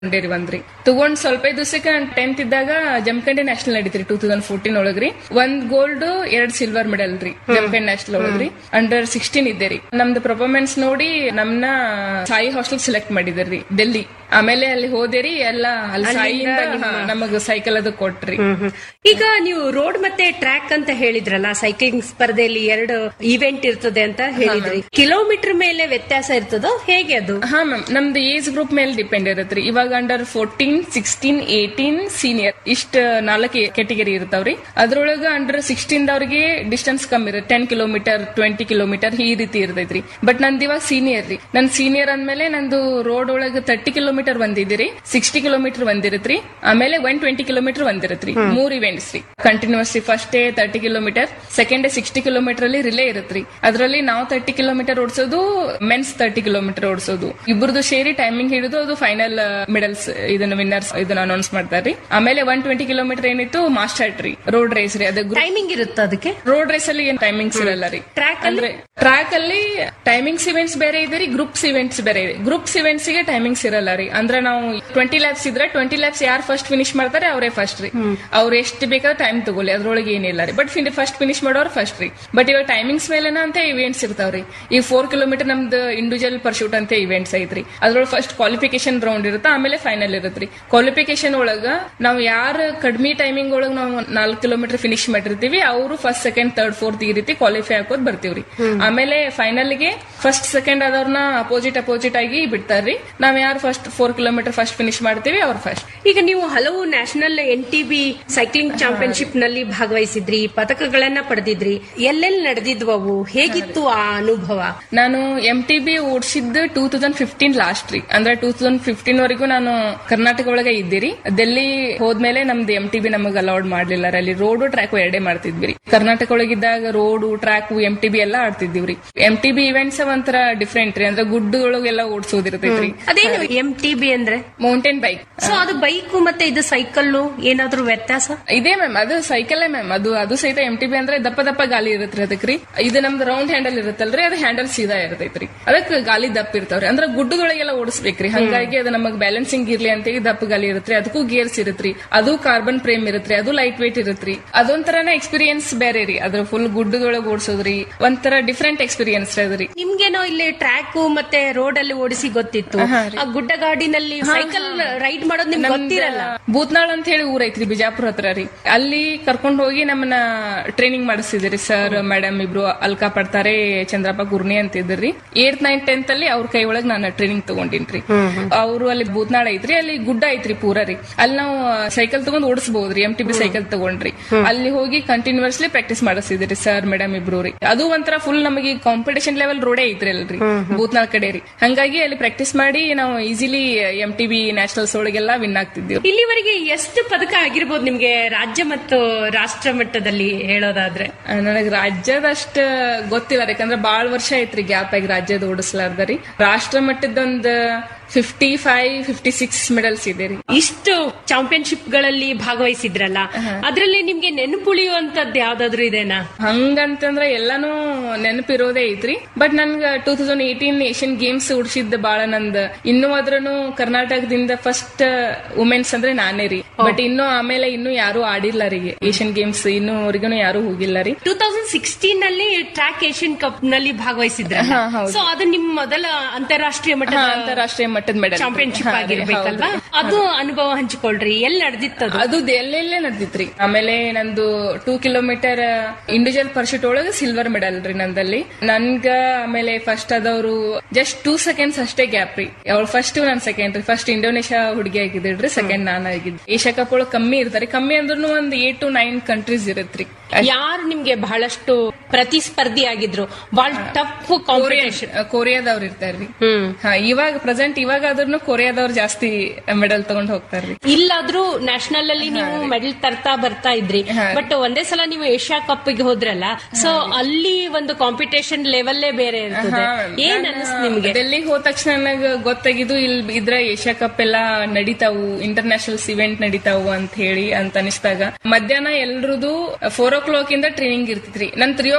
ತಗೊಂಡೇರಿ ಒಂದ್ರಿ ತಗೊಂಡ್ ಸ್ವಲ್ಪ ದಿವಸಕ್ಕೆ ಟೆಂತ್ ಇದ್ದಾಗ ಜಮಖಂಡಿ ನ್ಯಾಷನಲ್ ನಡೀತ್ರಿ ಟೂ ತೌಸಂಡ್ ಫೋರ್ಟೀನ್ ಒಳಗ್ರಿ ಒಂದ್ ಗೋಲ್ಡ್ ಎರಡ್ ಸಿಲ್ವರ್ ಮೆಡಲ್ ರೀ ಜಮಖಂಡಿ ನ್ಯಾಷನಲ್ ಒಳಗ್ರಿ ಅಂಡರ್ ಸಿಕ್ಸ್ಟೀನ್ ಇದ್ದೇರಿ ನಮ್ದು ಪರ್ಫಾರ್ಮೆನ್ಸ್ ನೋಡಿ ನಮ್ನ ಸಾಯಿ ಹಾಸ್ಟೆಲ್ ಸೆಲೆಕ್ಟ್ ಮಾಡಿದ್ರಿ ಡೆಲ್ಲಿ ಆಮೇಲೆ ಅಲ್ಲಿ ಹೋದೇರಿ ಎಲ್ಲ ಅಲ್ಲಿ ಸಾಯಿಯಿಂದ ನಮಗ ಸೈಕಲ್ ಅದು ಕೊಟ್ರಿ ಹ್ಮ್, ಹ್ಮ್. ಈಗ ನೀವು ರೋಡ್ ಮತ್ತೆ ಟ್ರ್ಯಾಕ್ ಅಂತ ಹೇಳಿದ್ರಲ್ಲ ಸೈಕ್ಲಿಂಗ್ ಸ್ಪರ್ಧೆಯಲ್ಲಿ ಎರಡು ಇವೆಂಟ್ ಇರ್ತದೆ ಅಂತ ಹೇಳಿದ್ರಿ ಕಿಲೋಮೀಟರ್ ಮೇಲೆ ವ್ಯತ್ಯಾಸ ಇರ್ತದೋ ಹೇಗೆ ಅದು ಹಾ ಮ್ಯಾಮ್ ನಮ್ದು ಏಜ್ ಗ್ರೂಪ್ ಮೇಲೆ ಡಿಪೆಂಡ್ ಇರತ್ರಿ ಇವಾಗ under fourteen sixteen eighteen senior ಇಷ್ಟ ನಾಲ್ಕು ಕೆಟಗರಿ ಇರ್ತಾವ್ರಿ ಅದ್ರೊಳಗ ಅಂಡರ್ ಸಿಕ್ಸ್ಟೀನ್ ದವ್ರಿಗೆ ಡಿಸ್ಟೆನ್ಸ್ ಕಮ್ಮಿ ಇರುತ್ತೆ ಟೆನ್ ಕಿಲೋಮೀಟರ್ ಟ್ವೆಂಟಿ ಕಿಲೋಮೀಟರ್ ಈ ರೀತಿ ಇರ್ತೈತ್ರಿ ಬಟ್ ನಂದು ಇವಾಗ ಸೀನಿಯರ್ ರೀ ನನ್ ಸೀನಿಯರ್ ಅಂದ್ಮೇಲೆ ನಂದು ರೋಡ್ ಒಳಗ ತರ್ಟಿ ಕಿಲೋಮೀಟರ್ ಒಂದಿದಿರಿ ಸಿಕ್ಸ್ಟಿ ಕಿಲೋಮೀಟರ್ ಒಂದಿರತ್ರಿ ಆಮೇಲೆ ಒನ್ ಟ್ವೆಂಟಿ ಕಿಲೋಮೀಟರ್ ಒಂದಿರತ್ರಿ ಮೂರ್ ಇವೆಂಟ್ಸ್ ರೀ continuous first day thirty kilometre second day sixty kilometre ಅಲ್ಲಿ ರಿಲೇ ಇರತ್ರಿ ಅದರಲ್ಲಿ ನಾವು ತರ್ಟಿ ಕಿಲೋಮೀಟರ್ ಓಡಿಸೋದು ಮೆನ್ಸ್ ತರ್ಟಿ ಕಿಲೋಮೀಟರ್ ಓಡಿಸೋದು ಇಬ್ಬರದು ಸೇರಿ ಟೈಮಿಂಗ್ ಹಿಡಿದು ಅದು ಫೈನಲ್ ಮೆಡಲ್ಸ್ ಇದನ್ನ ವಿನ್ನರ್ಸ್ ಇದನ್ನ ಅನೌನ್ಸ್ ಮಾಡ್ತಾರ್ರಿ ಆಮೇಲೆ ಒನ್ ಟ್ವೆಂಟಿ ಕಿಲೋಮೀಟರ್ ಏನಿತ್ತು ಮಾಸ್ಟರ್ ಟ್ರೀ ರೋಡ್ ರೇಸ್ ರೀ ಅದು ಟೈಮಿಂಗ್ ಇರುತ್ತಾ ಅದಕ್ಕೆ ರೋಡ್ ರೇಸ್ ಅಲ್ಲಿ ಏನ್ ಟೈಮಿಂಗ್ಸ್ ಇರಲ್ಲ ರೀ Track ಅಲ್ಲಿ? ಅಂದ್ರೆ ಟ್ರ್ಯಾಕ್ ಅಲ್ಲಿ ಟೈಮಿಂಗ್ಸ್ ಇವೆಂಟ್ಸ್ ಬೇರೆ ಇದೆ ರೀ ಗ್ರೂಪ್ಸ್ ಇವೆಂಟ್ಸ್ ಬೇರೆ ಇದೆ ಗ್ರೂಪ್ಸ್ ಇವೆಂಟ್ಸ್ ಗೆ ಟೈಮಿಂಗ್ಸ್ ಇರಲ್ಲ ರೀ ಅಂದ್ರೆ ನಾವು ಟ್ವೆಂಟಿ ಲ್ಯಾಬ್ಸ್ ಇದ್ರೆ ಟ್ವೆಂಟಿ ಲ್ಯಾಬ್ಸ್ ಯಾರು ಫಸ್ಟ್ ಫಿನಿಶ್ ಮಾಡ್ತಾರೆ ಅವರೇ ಫಸ್ಟ್ ರೀ ಅವ್ರು ಎಷ್ಟು ಬೇಕಾದ್ರೆ ಟೈಮ್ ತಗೊಳ್ಳಿ ಅದ್ರೊಳಗೆ ಏನಿಲ್ಲ ರೀ ಬಟ್ ಫಸ್ಟ್ ಫಿನಿಶ್ ಮಾಡೋರು ಫಸ್ಟ್ ರೀ ಬಟ್ ಇವಾಗ ಟೈಮಿಂಗ್ಸ್ ಮೇಲೆನ ಅಂತ ಇವೆಂಟ್ಸ್ ಇರ್ತಾವ್ರಿ ಈ ಫೋರ್ ಕಿಲೋಮೀಟರ್ ನಮ್ದು ಇಂಡಿವಿಜುವಲ್ ಪರ್ಶೂಟ್ ಅಂತ ಇವೆಂಟ್ಸ್ ಐತ್ರಿ ಅದ್ರೊಳಗೆ ಫಸ್ಟ್ ಕ್ವಾಲಿಫಿಕೇಶನ್ ರೌಂಡ್ ಇರುತ್ತೆ ಆಮೇಲೆ ಫೈನಲ್ ಇರುತ್ತೆ ಕ್ವಾಲಿಫಿಕೇಶನ್ ಒಳಗ ನಾವು ಯಾರು ಕಡಿಮೆ ಟೈಮಿಂಗ್ ಒಳಗ ನಾವು ನಾಲ್ಕು ಕಿಲೋಮೀಟರ್ ಫಿನಿಶ್ ಮಾಡಿರ್ತೀವಿ ಅವರು ಫಸ್ಟ್ ಸೆಕೆಂಡ್ ತರ್ಡ್ ಫೋರ್ತ್ ಈ ರೀತಿ ಕ್ವಾಲಿಫೈ ಹಾಕೋದ್ ಬರ್ತೀವ್ರಿ ಆಮೇಲೆ ಫೈನಲ್ ಗೆ ಫಸ್ಟ್ ಸೆಕೆಂಡ್ ಆದವ್ರನ್ನ ಅಪೋಸಿಟ್ ಅಪೋಸಿಟ್ ಆಗಿ ಬಿಡ್ತಾರ್ರಿ ನಾವ್ ಯಾರು first four kilometre first finish ಮಾಡ್ತೀವಿ ಅವ್ರು ಫಸ್ಟ್ ಈಗ ನೀವು ಹಲವು national N T B cycling championship ನಲ್ಲಿ ಭಾಗವಹಿಸಿದ್ರಿ ಪದಕಗಳನ್ನ ಪಡೆದಿದ್ರಿ ಎಲ್ಲೆಲ್ಲಿ ನಡೆದಿದ್ವವು ಹೇಗಿತ್ತು ಆ ಅನುಭವ ನಾನು ಎಂ ಟಿ ಬಿ ಓಡಿಸಿದ್ದು ಟೂ ತೌಸಂಡ್ ಫಿಫ್ಟೀನ್ ಲಾಸ್ಟ್ ರೀ ಅಂದ್ರೆ ಟೂ ತೌಸಂಡ್ ಫಿಫ್ಟೀನ್ ವರೆಗೂ ನಾನು ಕರ್ನಾಟಕ ಒಳಗೆ ಇದ್ದೀರಿ ಡೆಲ್ಲಿ ಹೋದ್ಮೇಲೆ ನಮ್ದು ಎಂ ಟಿ ಬಿ ನಮಗೆ ಅಲೌಡ್ ಮಾಡ್ಲಿಲ್ಲ ರೀ. ಅಲ್ಲಿ ರೋಡು ಟ್ರ್ಯಾಕ್ ಎರಡೇ ಮಾಡ್ತಿದ್ವಿ ರೀ ಕರ್ನಾಟಕ ಒಳಗಿದ್ದಾಗ road track M T B ಎಲ್ಲ ಆಡ್ತಿದ್ವಿ ಎಂ ಟಿ ಬಿ ಇವೆಂಟ್ಸ್ ಒಂಥರ ಡಿಫ್ರೆಂಟ್ ರೀ ಅಂದ್ರೆ ಗುಡ್ಡ ಒಳಗೆಲ್ಲ ಓಡಿಸೋದಿರ್ತೈತ್ರಿ ಅದೇನು ಎಂ ಟಿ ಬಿ ಅಂದ್ರೆ ಮೌಂಟೇನ್ ಬೈಕ್ ಸೊ ಅದು ಬೈಕು ಮತ್ತೆ ಇದು ಸೈಕಲ್ ಏನಾದ್ರೂ ವ್ಯತ್ಯಾಸ ಇದೇ ಮ್ಯಾಮ್ ಅದು ಸೈಕಲ್ ಮ್ಯಾಮ್ ಅದು ಅದು ಸಹಿತ ಎಂ ಟಿ ಬಿ ಅಂದ್ರೆ ದಪ್ಪ ದಪ್ಪ ಗಾಲಿ ಇರುತ್ತೆ ಅದಕ್ರಿ ಇದು ನಮ್ದು ರೌಂಡ್ ಹ್ಯಾಂಡಲ್ ಇರುತ್ತಲ್ರಿ ಅದು ಹ್ಯಾಂಡಲ್ ಸೀದಾ ಇರ್ತೈತ್ರಿ ಅದಕ್ಕೆ ಗಾಲಿ ದಪ್ಪ ಇರ್ತಾವ್ರಿ ಅಂದ್ರೆ ಗುಡ್ಡದೊಳಗೆಲ್ಲ ಓಡಿಸ್ಬೇಕ್ರಿ ಹಂಗಾಗಿ ಅದು ನಮಗ್ ಬ್ಯಾಲೆನ್ಸಿಂಗ್ ಇರ್ಲಿ ಅಂತ ಹೇಳಿ ದಪ್ಪ ಗಾಲಿ ಇರುತ್ತೆ ಅದಕ್ಕೂ ಗೇರ್ಸ್ ಇರುತ್ರಿ ಅದು ಕಾರ್ಬನ್ ಫ್ರೇಮ್ ಇರುತ್ರಿ ಅದು ಲೈಟ್ ವೇಟ್ ಇರುತ್ರಿ ಅದೊಂಥರನ ಎಕ್ಸ್ಪೀರಿಯನ್ಸ್ ಬೇರೆ ರೀ ಅದ್ರ ಫುಲ್ ಗುಡ್ಡದೊಳಗೆ ಓಡಿಸೋದ್ರಿ ಒಂಥರ ಡಿಫ್ರೆಂಟ್ ಎಕ್ಸ್ಪೀರಿಯನ್ಸ್ ಅದ್ರಿ ನಿಮ್ಗೇನೋ ಇಲ್ಲಿ ಟ್ರ್ಯಾಕ್ ಮತ್ತೆ ರೋಡ್ ಅಲ್ಲಿ ಓಡಿಸಿ ಗೊತ್ತಿತ್ತು ಆ ಗುಡ್ಡಗಾಡಿನಲ್ಲಿ ಸೈಕಲ್ ರೈಡ್ ಮಾಡೋದು ನಿಮ್ಗೆ ಗೊತ್ತಿರಲ್ಲ ಭೂತ್ನಾಳ್ ಅಂತ ಹೇಳಿ ಊರ್ ಐತ್ರಿ ಬಿಜಾಪುರ ಹತ್ರ ರೀ ಅಲ್ಲಿ ಕರ್ಕೊಂಡ್ ಹೋಗಿ ನಮ್ಮನ್ನ ಟ್ರೈನಿಂಗ್ ಮಾಡಿಸಿದ್ರಿ ಸರ್ ಮೇಡಮ್ ಇಬ್ರು ಅಲ್ಕಾ ಪಡ್ತಾರೆ ಚಂದ್ರಪ್ಪ ಗುರ್ನಿ ಅಂತ ಇದ್ರಿ ಏಟ್ ನೈನ್ ಟೆಂತ್ ಅಲ್ಲಿ ಅವ್ರ ಕೈ ಒಳಗ್ ನಾನು ಟ್ರೈನಿಂಗ್ ತಗೊಂಡಿನ್ರಿ ಅವರು ಅಲ್ಲಿ ಭೂತ್ನಾಳ್ ಐತ್ರಿ ಅಲ್ಲಿ ಗುಡ್ಡ ಐತ್ರಿ ಪೂರ ರೀ ಅಲ್ಲಿ ನಾವು ಸೈಕಲ್ ತಗೊಂಡ್ ಓಡಿಸಬಹುದ್ರಿ ಎಂ ಟಿ ಬಿ ಸೈಕಲ್ ತಗೊಂಡ್ರಿ ಅಲ್ಲಿ ಹೋಗಿ ಕಂಟಿನ್ಯೂಸ್ಲಿ ಪ್ರಾಕ್ಟೀಸ್ ಮಾಡಿಸಿದ್ರಿ ಸರ್ ಮೇಡಮ್ ಇಬ್ರು ರೀ ಅದು ಒಂಥರ ಫುಲ್ ನಮಗೆ ಕಾಂಪಿಟೇಷನ್ ಲೆವೆಲ್ ರೋಡೇ ಐತ್ರಿ ಅಲ್ರಿ ಭೂತ್ನಾಳ್ ಕಡೆ ರೀ ಹಂಗಾಗಿ ಅಲ್ಲಿ ಪ್ರಾಕ್ಟೀಸ್ ಮಾಡಿ ನಾವು easily M T B nationals ಒಳಗೆಲ್ಲ ವಿನ್ ಆಗ್ತಿದ್ವಿ ಇಲ್ಲಿವರೆಗೆ ಎಷ್ಟು ಪದಕ ಆಗಿರ್ಬೋದು ನಿಮ್ಗೆ ರಾಜ್ಯ ಮತ್ತು ರಾಷ್ಟ್ರ ಮಟ್ಟದಲ್ಲಿ ಹೇಳೋದಾದ್ರೆ ನನಗ್ ರಾಜ್ಯದಷ್ಟ ಗೊತ್ತಿಲ್ಲ ರೀ ಯಾಕಂದ್ರೆ ಬಾಳ್ ವರ್ಷ ಐತ್ರಿ ಗ್ಯಾಪ್ ಆಗಿ ರಾಜ್ಯದ ಓಡಿಸ್ಲಾರ್ದ ರೀ ರಾಷ್ಟ್ರ ಮಟ್ಟದೊಂದ್ fifty five fifty six medals ಇದೆ ರೀ ಇಷ್ಟು ಚಾಂಪಿಯನ್ಶಿಪ್ ಗಳಲ್ಲಿ ಭಾಗವಹಿಸಿದ್ರಲ್ಲ ಅದ್ರಲ್ಲಿ ನಿಮ್ಗೆ ನೆನಪುಳಿಯುವಂತದ್ದು ಯಾವ್ದಾದ್ರು ಇದೆನಾ ಹಂಗಂತಂದ್ರ ಎಲ್ಲಾನು ನೆನಪಿರೋದೇ ಐತ್ರಿ ಬಟ್ ನನ್ಗ two thousand eighteen Asian games ಉಡ್ಸಿದ್ದ ಬಾಳ ನಂದ್ ಇನ್ನೂ ಅದ್ರನು ಕರ್ನಾಟಕದಿಂದ ಫಸ್ಟ್ ವುಮೆನ್ಸ್ ಅಂದ್ರೆ ನಾನೇ ರೀ ಬಟ್ ಇನ್ನು ಆಮೇಲೆ ಇನ್ನು ಯಾರು ಆಡಿಲ್ಲ ರೀ ಏಷ್ಯನ್ ಗೇಮ್ಸ್ ಇನ್ನೂವರೆಗೂ ಯಾರು ಹೋಗಿಲ್ಲ ರೀ ಟೂ ತೌಸಂಡ್ ಸಿಕ್ಸ್ಟೀನ್ ನಲ್ಲಿ ಟ್ರ್ಯಾಕ್ ಏಷ್ಯನ್ ಕಪ್ ನಲ್ಲಿ ಭಾಗವಹಿಸಿದ್ರ ಹಾ, ಹೌದು. ಸೊ ಅದು ನಿಮ್ ಮೊದಲ ಅಂತಾರಾಷ್ಟ್ರೀಯ ಹಾ, ಮಟ್ಟದ ಅಂತಾರಾಷ್ಟ್ರೀಯ ಮಟ್ಟದ ಮೆಡಲ್ ಚಾಂಪಿಯನ್ಶಿಪ್ ಆಗಿರ್ಬೇಕಲ್ವಾ ಅದು ಅನುಭವ ಹಂಚಿಕೊಳ್ರಿ ಎಲ್ಲಿ ನಡೆದಿತ್ತದು ಅದು ಎಲ್ಲೆಲ್ಲೇ ನಡೆದಿತ್ರಿ ಆಮೇಲೆ ನಂದು ಟೂ ಕಿಲೋಮೀಟರ್ ಇಂಡಿವಿಜುವಲ್ ಪರ್ಶೂಟ್ ಒಳಗೆ ಸಿಲ್ವರ್ ಮೆಡಲ್ ರೀ ನಂದಲ್ಲಿ ನನ್ಗ ಆಮೇಲೆ ಫಸ್ಟ್ ಆದವರು ಜಸ್ಟ್ ಟೂ ಸೆಕೆಂಡ್ಸ್ ಅಷ್ಟೇ ಗ್ಯಾಪ್ ರೀ ಅವ್ಳು ಫಸ್ಟ್ ನಾನ್ ಸೆಕೆಂಡ್ ರೀ ಫಸ್ಟ್ ಇಂಡೋನೇಷ್ಯಾ ಹುಡುಗಿ ಆಗಿದ್ರಿ ಸೆಕೆಂಡ್ ನಾನ್ ಆಗಿದ್ದೆ ಏಷ್ಯಾ ಕಪ್ ಒಳಗೆ ಕಮ್ಮಿ ಇರ್ತಾರೆ ಕಮ್ಮಿ ಅಂದ್ರೂ ಒಂದ್ ಏಟ್ ಟು ನೈನ್ ಕಂಟ್ರೀಸ್ ಇರತ್ರಿ ಯಾರು ನಿಮ್ಗೆ ಬಹಳಷ್ಟು ಪ್ರತಿಸ್ಪರ್ಧಿ ಆಗಿದ್ರು ಬಹಳ ಟಫ್ ಕಾಂಪಿಟೇಷನ್ ಕೊರಿಯಾದವ್ರು ಇರ್ತಾರ್ರಿ ಹ್ಮ್ ಹಾ ಇವಾಗ ಪ್ರೆಸೆಂಟ್ ಇವಾಗ ಆದ್ರೂ ಕೊರಿಯಾದವ್ರು ಜಾಸ್ತಿ ಮೆಡಲ್ ತಗೊಂಡ್ ಹೋಗ್ತಾರ್ರಿ ಇಲ್ಲಾದ್ರೂ ನ್ಯಾಷನಲ್ ಅಲ್ಲಿ ನೀವು ಮೆಡಲ್ ತರ್ತಾ ಬರ್ತಾ ಇದ್ರಿ ಹಾ. ಬಟ್ ಒಂದೇ ಸಲ ನೀವು ಏಷ್ಯಾ ಕಪ್ ಗೆ ಹೋದ್ರಲ್ಲ ಸೊ ಅಲ್ಲಿ ಒಂದು ಕಾಂಪಿಟೇಷನ್ ಲೆವೆಲ್ಲೇ ಬೇರೆ ಇರ್ತದೆ ಏನ್ ಅನಿಸ್ತು ನಿಮ್ಗೆ ಡೆಲ್ಲಿಗೆ ಹೋದ ತಕ್ಷಣ ನನಗ ಗೊತ್ತಾಗಿದ್ದು ಇಲ್ಲಿ ಇದ್ರ ಏಷ್ಯಾ ಕಪ್ ಎಲ್ಲ ನಡೀತಾವು ಇಂಟರ್ನ್ಯಾಷನಲ್ಸ್ ಇವೆಂಟ್ ನಡೀತಾವು ಅಂತ ಹೇಳಿ ಅಂತ ಅನಿಸ್ದಾಗ ಮಧ್ಯಾಹ್ನ ಎಲ್ರದು ಫೋರ್ ಓ ಕ್ಲಾಕ್ ಇಂದ ಟ್ರೈನಿಂಗ್ ಇರ್ತಿತ್ರಿ ನನ್ ತ್ರೀ ಓ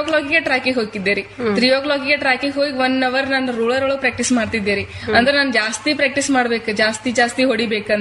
ಓ ಕ್ಲಾಕ್ಗೆ ಟ್ರ್ಯಾಕಿಗೆ ಹೋಗಿದ್ದೆ ರೀ ತ್ರೀ ಓ ಕ್ಲಾಕ್ಗೆ ಟ್ರ್ಯಾಕಿಗೆ ಹೋಗಿ ಒನ್ ಅವರ್ ನಾನು ರೂಳರ್ ಒಳಗೆ ಪ್ರಾಕ್ಟೀಸ್ ಮಾಡ್ತಿದ್ದೆ ರೀ ಅಂದ್ರೆ ನಾನು ಜಾಸ್ತಿ ಪ್ರಾಕ್ಟೀಸ್ ಮಾಡ್ಬೇಕು ಜಾಸ್ತಿ ಜಾಸ್ತಿ ಹೊಡಿಬೇಕಂತ